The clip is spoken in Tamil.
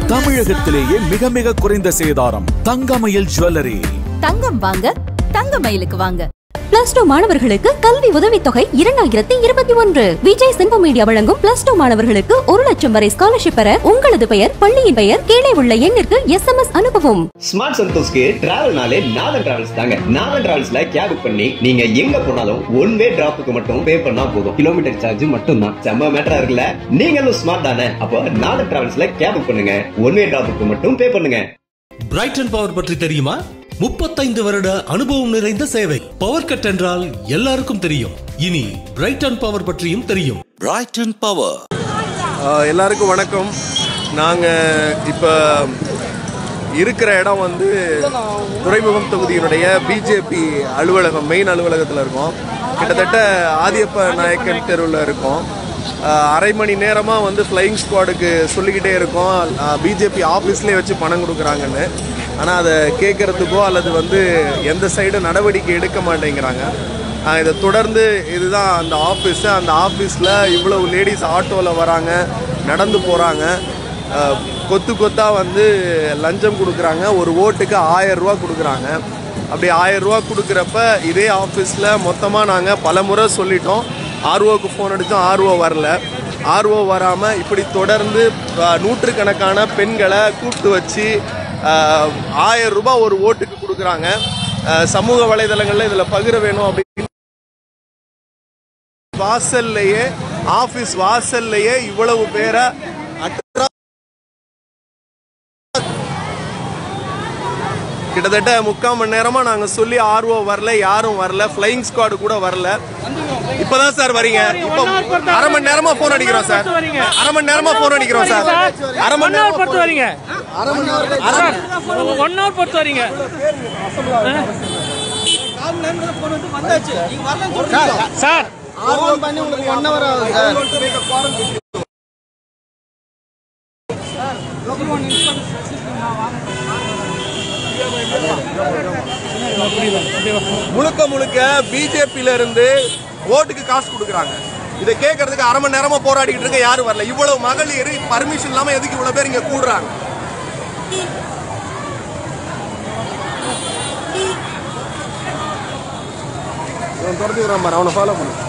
தமிழகத்திலேயே மிக மிக குறைந்த சேதாரம் தங்கமயில் ஜுவல்லரி தங்கம் வாங்க தங்க மயிலுக்கு வாங்க பிளஸ் டூ மாணவர்களுக்கு கல்வி உதவித்தொகை இரண்டாயிரத்தி இருபத்தி ஒன்று விஜய் செங்கோ மீடியா வழங்கும் பிளஸ் டூ மாணவர்களுக்கு ஒரு லட்சம் வரை ஸ்காலர்ஷிப் பெற உங்களது பெயர் பள்ளியின் பெயர் கீழே உள்ள எண்ணிற்கு எஸ் எம் எஸ் அனுப்பவும் ஸ்மார்ட் சந்தோஷ்க்கு டிராவல்னாலே நாதன் டிராவல்ஸ் தாங்க நாதன் டிராவல்ஸ்ல கேப் புக் பண்ணி நீங்க எங்க போனாலும் ஒன் வே டிராப்புக்கு மட்டும் பே பண்ணா போதும் கிலோமீட்டர் சார்ஜ் மட்டும் தான் செம்ம மேட்டரா இருக்குல்ல நீங்களும் ஸ்மார்ட் தானே அப்போ நாதன் டிராவல்ஸ்ல கேப் புக் பண்ணுங்க ஒன் வே டிராப்புக்கு மட்டும் பே பண்ணுங்க பிரைட்டன் பவர் பற்றி தெரியுமா முப்பத்தைந்து வருட அனுபவம் நிறைந்த சேவை பவர் கட் என்றால் எல்லாருக்கும் தெரியும் இனி பிரைட்டன் பவர் பற்றியும் தெரியும் பிரைட்டன் பவர் ஆஹ் எல்லாருக்கும் வணக்கம் நாங்கள் இப்போ இருக்கிற இடம் வந்து துறைமுகம் தொகுதியினுடைய பிஜேபி அலுவலகம் மெயின் அலுவலகத்தில் இருக்கோம் கிட்டத்தட்ட ஆதியப்ப நாயக்கன் தெருவில் இருக்கோம் ஆஹ் அரை மணி நேரமாக வந்து ஃப்ளையிங் ஸ்குவாடுக்கு சொல்லிக்கிட்டே இருக்கோம் பிஜேபி ஆஃபீஸ்லேயே வச்சு பணம் கொடுக்குறாங்கன்னு ஆனால் அதை கேட்குறதுக்கோ அல்லது வந்து எந்த சைடும் நடவடிக்கை எடுக்க மாட்டேங்கிறாங்க ஆஹ் இதை தொடர்ந்து இதுதான் அந்த ஆஃபீஸு அந்த ஆஃபீஸில் இவ்வளவு லேடிஸ் ஆட்டோவில் வராங்க நடந்து போகிறாங்க கொத்து கொத்தாக வந்து லஞ்சம் கொடுக்குறாங்க ஒரு ஓட்டுக்கு ஆயிரம் ரூபா கொடுக்குறாங்க அப்படி ஆயிரம் ரூபா கொடுக்குறப்ப இதே ஆஃபீஸில் மொத்தமாக நாங்கள் பல முறை சொல்லிட்டோம் ஆர்ஓக்கு ஃபோன் அடித்தோம் ஆர்ஓ வரல ஆர்ஓ வராமல் இப்படி தொடர்ந்து ஆஹ் நூற்றுக்கணக்கான பெண்களை கூப்பிட்டு வச்சு ஆஹ் ஆயிரம் ரூபாய் ஒரு ஓட்டுக்கு கொடுக்குறாங்க ஆஹ் சமூக வலைதளங்கள்ல இதுல பகிர வேணும் அப்படின்னு வாசல்லையே ஆபீஸ் வாசல்லையே இவ்வளவு பேரை அட்ரா கிட்டத்தட்ட முக்கால் மணி நேரமா நாங்க சொல்லி ஆர்ஓ வரல யாரும் வரல ஃப்ளையிங் ஸ்குவாடு கூட வரல இப்பதான் சார் வரீங்க இப்போ அரை மணி நேரமா போன் அடிக்கிறோம் சார் அரை மணி நேரமா போன் அடிக்கிறோம் சார் அரை மணி நேரமா பொறுத்து வரீங்க ஒன் ஹவர் பொறுத்து வரீங்க சார் முழுக்க முழுக்க பிஜேபியில இருந்து ஓட்டுக்கு காசு கொடுக்குறாங்க இதை கேட்கறதுக்கு அரை மணி நேரமா போராடிக்கிட்டு இருக்க யாரும் வரல இவ்வளவு மகளிர் பர்மிஷன் இல்லாம எதுக்கு இவ்வளவு பேர் இங்க கூடுறாங்க இவன் துரத்துக்கிறான் பாரு அவனை ஃபாலோ பண்ணு